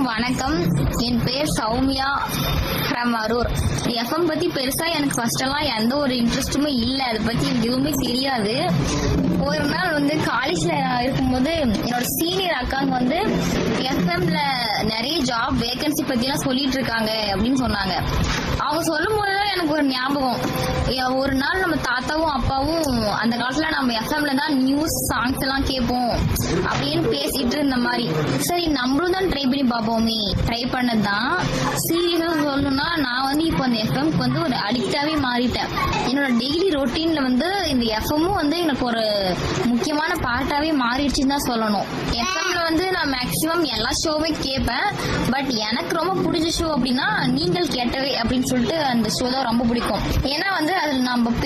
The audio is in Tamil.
வணக்கம் என் பேர் சௌமியா ஃப்ரம் அரூர் எஃப்எம் பத்தி பெருசா எனக்கு ஃபர்ஸ்ட் எல்லாம் எந்த ஒரு இன்ட்ரெஸ்ட்டுமே இல்லை அதை பத்தி எனக்கு எதுவுமே தெரியாது ஒரு நாள் வந்து காலேஜ்ல இருக்கும்போது என்னோட சீனியர் அக்காங்க வந்து எஃப்எம்ல நிறைய ஜாப் வேகன்சி பத்தி எல்லாம் சொல்லிட்டு இருக்காங்க அப்படின்னு சொன்னாங்க அவங்க சொல்லும் போதுதான் எனக்கு ஒரு ஞாபகம் எ- ஒரு நாள் நம்ம தாத்தாவும் அப்பாவும் அந்த காலத்துல நம்ம எஃப்எம்ல தான் நியூஸ் சாங்ஸ் எல்லாம் கேட்போம் அப்படின்னு பேசிட்டு இருந்த மாதிரி சரி நம்மளும் தான் ட்ரை பண்ணி பார்ப்போமே ட்ரை பண்ணதுதான் சீரியஸா சொல்லணும்னா நான் வந்து இப்போ அந்த எஃப்எம்க்கு வந்து ஒரு அடிக்டாவே மாறிட்டேன் என்னோட டெய்லி ரொட்டீன்ல வந்து இந்த எஃப்எம்மும் வந்து எனக்கு ஒரு முக்கியமான பார்ட்டாவே மாறிடுச்சுன்னு தான் சொல்லணும் எஃப்எம்ல வந்து நான் மேக்சிமம் எல்லா ஷோவுமே கேட்பேன் பட் எனக்கு ரொம்ப பிடிச்ச ஷோ அப்படின்னா நீங்கள் கேட்டவை அப்படின்னு சொல்லிட்டு அந்த ஷோ தான் ரொம்ப பிடிக்கும் ஏன்னா வந்து அதில் நம்ம